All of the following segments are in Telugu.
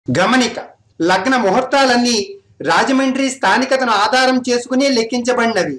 గమనిక లగ్న ముహూర్తాలన్నీ రాజమండ్రి స్థానికతను ఆధారం చేసుకుని లెక్కించబడినవి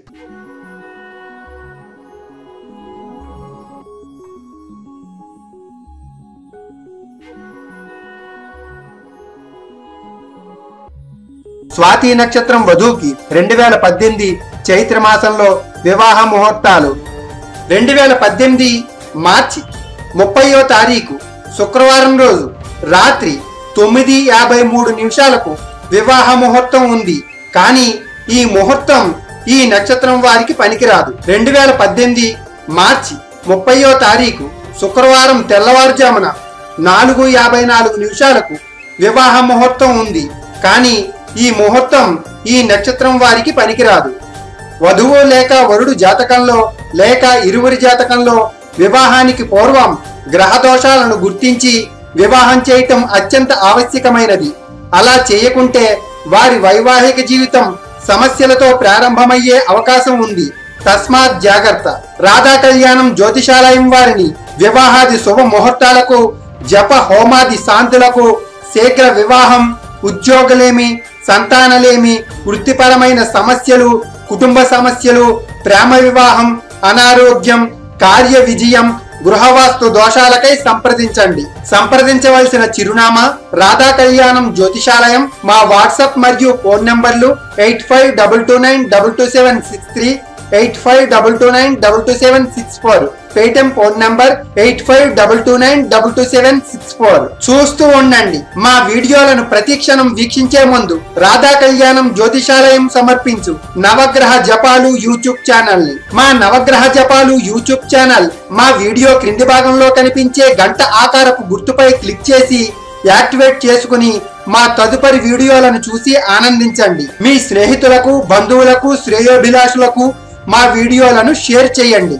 స్వాతి నక్షత్రం వధువుకి రెండు వేల పద్దెనిమిది చైత్ర మాసంలో వివాహ ముహూర్తాలు రెండు వేల పద్దెనిమిది మార్చి ముప్పయో తారీఖు శుక్రవారం రోజు రాత్రి తొమ్మిది యాభై మూడు నిమిషాలకు వివాహ ముహూర్తం ఉంది కానీ ఈ ముహూర్తం ఈ నక్షత్రం వారికి పనికిరాదు రెండు వేల పద్దెనిమిది మార్చి ముప్పయో తారీఖు శుక్రవారం తెల్లవారుజామున నాలుగు యాభై నాలుగు నిమిషాలకు వివాహ ముహూర్తం ఉంది కానీ ఈ ముహూర్తం ఈ నక్షత్రం వారికి పనికిరాదు వధువు లేక వరుడు జాతకంలో లేక ఇరువురి జాతకంలో వివాహానికి పూర్వం గ్రహ దోషాలను గుర్తించి వివాహం చేయటం అత్యంత ఆవశ్యకమైనది అలా చేయకుంటే వారి వైవాహిక జీవితం సమస్యలతో ప్రారంభమయ్యే అవకాశం ఉంది తస్మాత్ జాగ్రత్త రాధా కళ్యాణం జ్యోతిషాలయం వారిని వివాహాది శుభ ముహూర్తాలకు జప హోమాది శాంతులకు శీఘ్ర వివాహం ఉద్యోగలేమి సంతానలేమి వృత్తిపరమైన సమస్యలు కుటుంబ సమస్యలు ప్రేమ వివాహం అనారోగ్యం కార్య విజయం గృహవాస్తు దోషాలకై సంప్రదించండి సంప్రదించవలసిన చిరునామా రాధా కళ్యాణం జ్యోతిషాలయం మా వాట్సాప్ మరియు ఫోన్ నంబర్లు eight five double two nine double two seven six three eight five double two nine double two seven six four Paytm phone number eight five double two nine double two seven six four చూస్తూ ఉండండి మా వీడియోలను ప్రతి క్షణం వీక్షించే ముందు రాధా కళ్యాణం జ్యోతిషాలయం సమర్పించు నవగ్రహ జపాలు యూట్యూబ్ ఛానల్ ని మా నవగ్రహ జపాలు యూట్యూబ్ ఛానల్ మా వీడియో క్రింది భాగంలో కనిపించే గంట ఆకారపు గుర్తుపై క్లిక్ చేసి యాక్టివేట్ చేసుకుని మా తదుపరి వీడియోలను చూసి ఆనందించండి మీ స్నేహితులకు బంధువులకు శ్రేయోభిలాషులకు మా వీడియోలను షేర్ చేయండి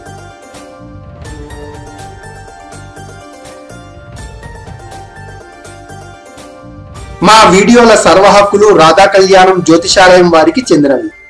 మా వీడియోల సర్వ హక్కులు రాధా కళ్యాణం జ్యోతిషాలయం వారికి చెందినవి